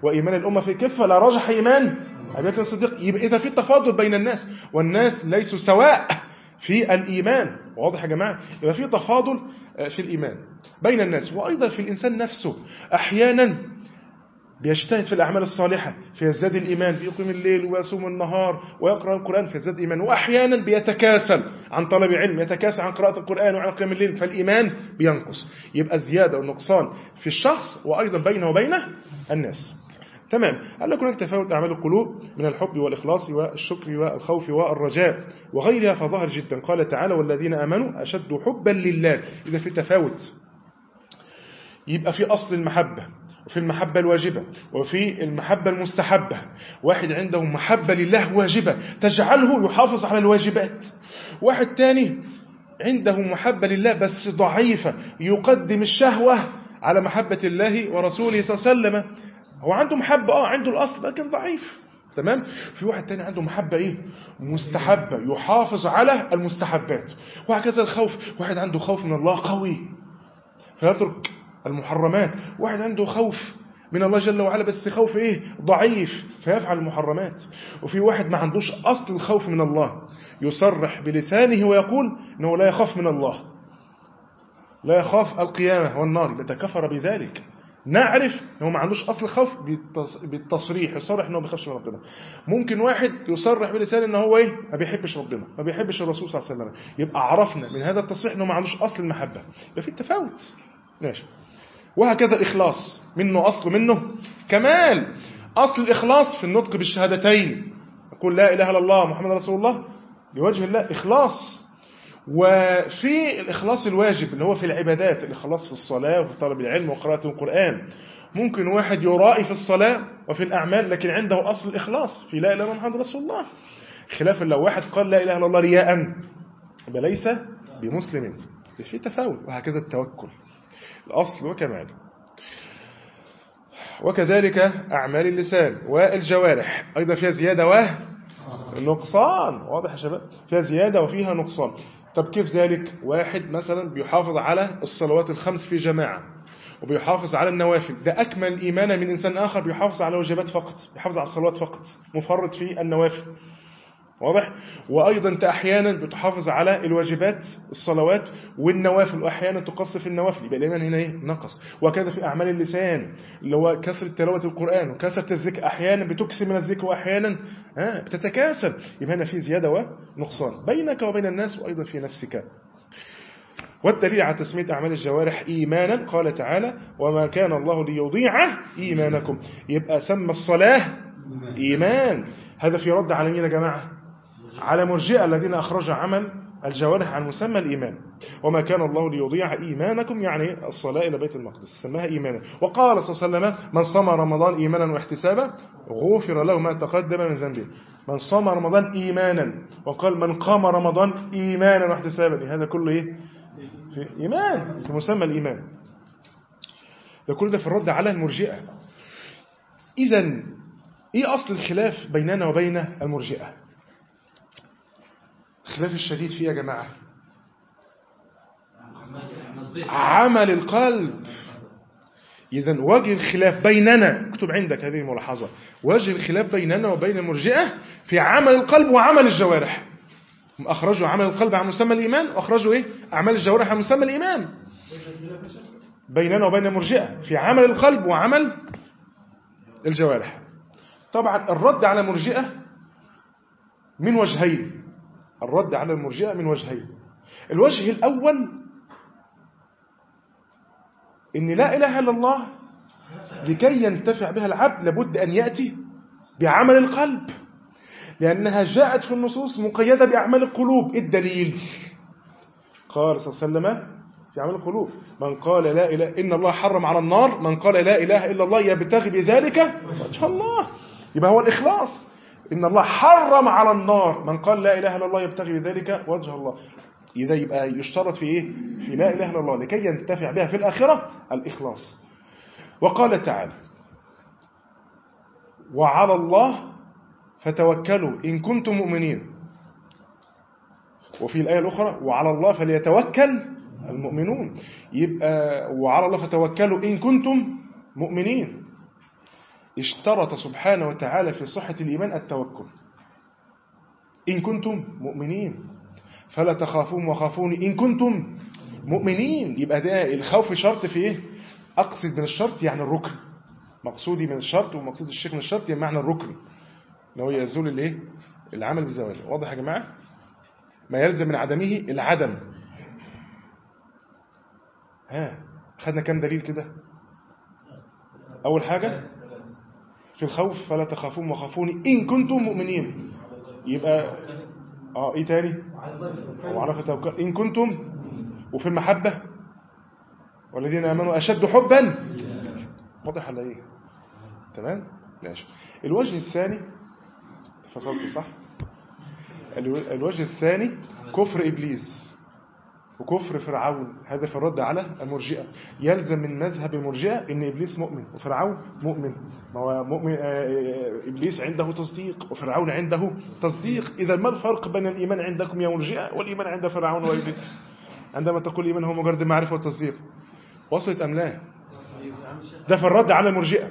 وإيمان الأمة في كفة لا رجح إيمان أبي بكر الصديق يبقى إذا في تفاضل بين الناس والناس ليسوا سواء في الإيمان واضح يا جماعة يبقى في تفاضل في الإيمان بين الناس وأيضا في الإنسان نفسه أحيانا بيجتهد في الأعمال الصالحة فيزداد الإيمان بيقيم الليل ويصوم النهار ويقرأ القرآن فيزداد إيمان وأحيانا بيتكاسل عن طلب علم يتكاسل عن قراءة القرآن وعن قيام الليل فالإيمان بينقص يبقى زيادة ونقصان في الشخص وأيضا بينه وبين الناس تمام قال لك هناك تفاوت أعمال القلوب من الحب والإخلاص والشكر والخوف والرجاء وغيرها فظاهر جدا قال تعالى والذين آمنوا أشد حبا لله إذا في تفاوت يبقى في أصل المحبة وفي المحبة الواجبة وفي المحبة المستحبة واحد عنده محبة لله واجبة تجعله يحافظ على الواجبات واحد تاني عنده محبة لله بس ضعيفة يقدم الشهوة على محبة الله ورسوله صلى الله عليه وسلم هو عنده محبة اه عنده الأصل لكن ضعيف تمام في واحد تاني عنده محبة ايه مستحبة يحافظ على المستحبات وهكذا الخوف واحد عنده خوف من الله قوي فيترك المحرمات واحد عنده خوف من الله جل وعلا بس خوف ايه ضعيف فيفعل المحرمات وفي واحد ما عندوش أصل الخوف من الله يصرح بلسانه ويقول انه لا يخاف من الله لا يخاف القيامة والنار إذا كفر بذلك نعرف انه ما عندوش اصل خوف بالتصريح يصرح انه ما بيخافش من ربنا ممكن واحد يصرح بلسانه ان هو ايه ما بيحبش ربنا ما بيحبش الرسول صلى الله عليه وسلم يبقى عرفنا من هذا التصريح انه ما عندوش اصل المحبه يبقى في تفاوت ماشي وهكذا الإخلاص منه أصل منه كمال أصل الإخلاص في النطق بالشهادتين يقول لا إله إلا الله محمد رسول الله لوجه الله إخلاص وفي الإخلاص الواجب اللي هو في العبادات الإخلاص في الصلاة وفي طلب العلم وقراءة القرآن ممكن واحد يرائي في الصلاة وفي الأعمال لكن عنده أصل الإخلاص في لا إله إلا محمد رسول الله خلاف لو واحد قال لا إله إلا الله رياء يبقى ليس بمسلم في تفاوت وهكذا التوكل الأصل وكمال وكذلك أعمال اللسان والجوارح أيضا فيها زيادة ونقصان واضح يا شباب فيها زيادة وفيها نقصان طب كيف ذلك واحد مثلا بيحافظ على الصلوات الخمس في جماعة وبيحافظ على النوافل ده أكمل إيمانا من إنسان آخر بيحافظ على الواجبات فقط بيحافظ على الصلوات فقط مفرط في النوافل واضح وأيضا أنت أحيانا بتحافظ على الواجبات الصلوات والنوافل وأحيانا تقص في النوافل يبقى الإيمان هنا إيه؟ نقص وكذا في أعمال اللسان اللي هو كسر تلاوة القرآن وكسرة الذكر أحيانا بتكسر من الذكر وأحيانا آه بتتكاسل يبقى هنا في زيادة ونقصان بينك وبين الناس وأيضا في نفسك والدليل على تسمية أعمال الجوارح إيمانا قال تعالى وما كان الله ليضيع إيمانكم يبقى سمى الصلاة إيمان هذا في رد على مين يا جماعة على مرجئة الذين أخرجوا عمل الجوارح عن مسمى الإيمان وما كان الله ليضيع إيمانكم يعني الصلاة إلى بيت المقدس سماها إيمانا وقال صلى الله عليه وسلم من صام رمضان إيمانا واحتسابا غفر له ما تقدم من ذنبه من صام رمضان إيمانا وقال من قام رمضان إيمانا واحتسابا هذا كله إيه في إيمان في مسمى الإيمان ده كل ده في الرد على المرجئة إذا إيه أصل الخلاف بيننا وبين المرجئة الخلاف الشديد فيه يا جماعة عمل القلب إذا وجه الخلاف بيننا اكتب عندك هذه الملاحظة وجه الخلاف بيننا وبين المرجئة في عمل القلب وعمل الجوارح أخرجوا عمل القلب عن مسمى الإيمان وأخرجوا إيه؟ أعمال الجوارح عن مسمى الإيمان بيننا وبين المرجئة في عمل القلب وعمل الجوارح طبعا الرد على مرجئة من وجهين الرد على المرجئة من وجهين الوجه الأول إن لا إله إلا الله لكي ينتفع بها العبد لابد أن يأتي بعمل القلب لأنها جاءت في النصوص مقيدة بأعمال القلوب الدليل قال صلى الله عليه وسلم في عمل القلوب من قال لا إله إن الله حرم على النار من قال لا إله إلا الله يبتغي بذلك وجه الله يبقى هو الإخلاص إن الله حرم على النار من قال لا إله إلا الله يبتغي بذلك وجه الله إذا يبقى يشترط في إيه في لا إله إلا الله لكي ينتفع بها في الآخرة الإخلاص وقال تعالى وعلى الله فتوكلوا إن كنتم مؤمنين وفي الآية الأخرى وعلى الله فليتوكل المؤمنون يبقى وعلى الله فتوكلوا إن كنتم مؤمنين اشترط سبحانه وتعالى في صحة الإيمان التوكل إن كنتم مؤمنين فلا تخافون وخافوني إن كنتم مؤمنين يبقى ده الخوف شرط في إيه أقصد من الشرط يعني الركن مقصودي من الشرط ومقصود الشيخ من الشرط يعني معنى الركن اللي هو يزول الايه العمل بزواله واضح يا جماعة ما يلزم من عدمه العدم ها خدنا كام دليل كده أول حاجة في الخوف فلا تخافون وخافوني إن كنتم مؤمنين يبقى اه ايه تاني وعرفة توكل إن كنتم وفي المحبة والذين آمنوا أشد حبا واضح ولا ايه تمام ماشي الوجه الثاني فصلت صح الوجه الثاني كفر إبليس وكفر فرعون هذا في الرد على المرجئة يلزم من مذهب المرجئة ان إبليس مؤمن وفرعون مؤمن ما هو مؤمن إبليس عنده تصديق وفرعون عنده تصديق إذا ما الفرق بين الإيمان عندكم يا مرجئة والإيمان عند فرعون وإبليس عندما تقول الإيمان هو مجرد المعرفة والتصديق وصلت أم لا ده في الرد على المرجئة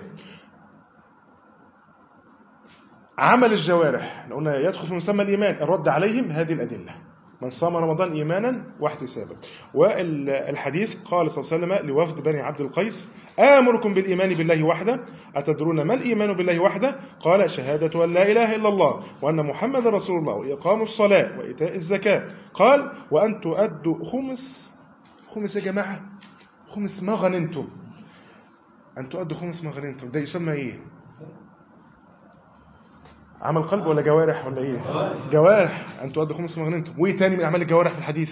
عمل الجوارح قلنا يدخل في مسمى الإيمان الرد عليهم هذه الأدلة من صام رمضان إيمانا واحتسابا والحديث قال صلى الله عليه وسلم لوفد بني عبد القيس آمركم بالإيمان بالله وحده أتدرون ما الإيمان بالله وحده قال شهادة أن لا إله إلا الله وأن محمد رسول الله وإقام الصلاة وإيتاء الزكاة قال وأن تؤدوا خمس خمس يا جماعة خمس ما غنمتم أن تؤدوا خمس ما غنمتم ده يسمى إيه عمل قلب ولا جوارح ولا ايه جوارح ان تؤدوا خمس ما غنمتم وايه تاني من اعمال الجوارح في الحديث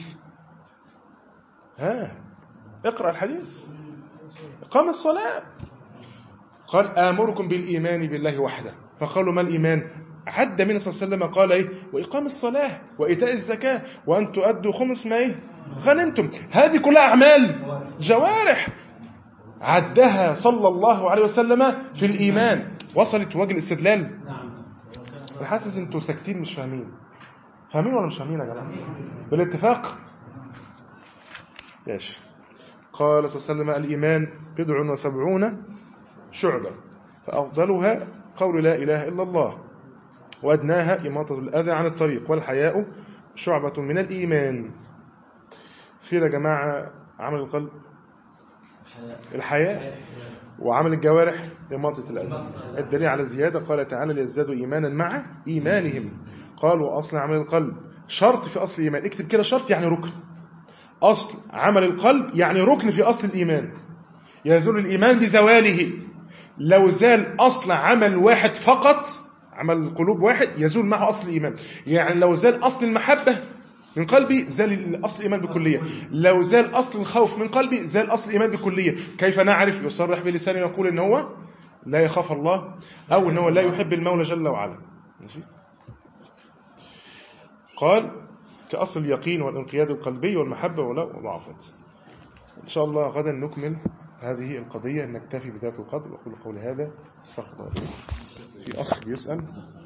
ها اقرا الحديث اقام الصلاه قال امركم بالايمان بالله وحده فقالوا ما الايمان عد من صلى الله عليه وسلم قال ايه واقام الصلاه وايتاء الزكاه وان تؤدوا خمس ما ايه غنمتم هذه كلها اعمال جوارح عدها صلى الله عليه وسلم في الايمان وصلت وجه الاستدلال انا حاسس انتوا ساكتين مش فاهمين فاهمين ولا مش فاهمين يا جماعه بالاتفاق ماشي قال صلى الله عليه وسلم الإيمان بضع وسبعون شعبة فأفضلها قول لا إله إلا الله وأدناها إماطة الأذى عن الطريق والحياء شعبة من الإيمان في يا جماعة عمل القلب الحياء وعمل الجوارح إماطة الأذى الدليل على الزيادة قال تعالى ليزدادوا إيمانا مع إيمانهم قال وأصل عمل القلب شرط في أصل الإيمان اكتب كده شرط يعني ركن أصل عمل القلب يعني ركن في أصل الإيمان يزول الإيمان بزواله لو زال أصل عمل واحد فقط عمل القلوب واحد يزول معه أصل الإيمان يعني لو زال أصل المحبة من قلبي زال أصل الإيمان بكلية لو زال أصل الخوف من قلبي زال أصل الإيمان بكلية كيف نعرف يصرح بلسانه يقول إن هو لا يخاف الله أو إن هو لا يحب المولى جل وعلا ماشي قال كأصل اليقين والانقياد القلبي والمحبة والعفت إن شاء الله غدا نكمل هذه القضية نكتفي بذلك القدر وأقول قولي هذا استغفر الله في أخ بيسأل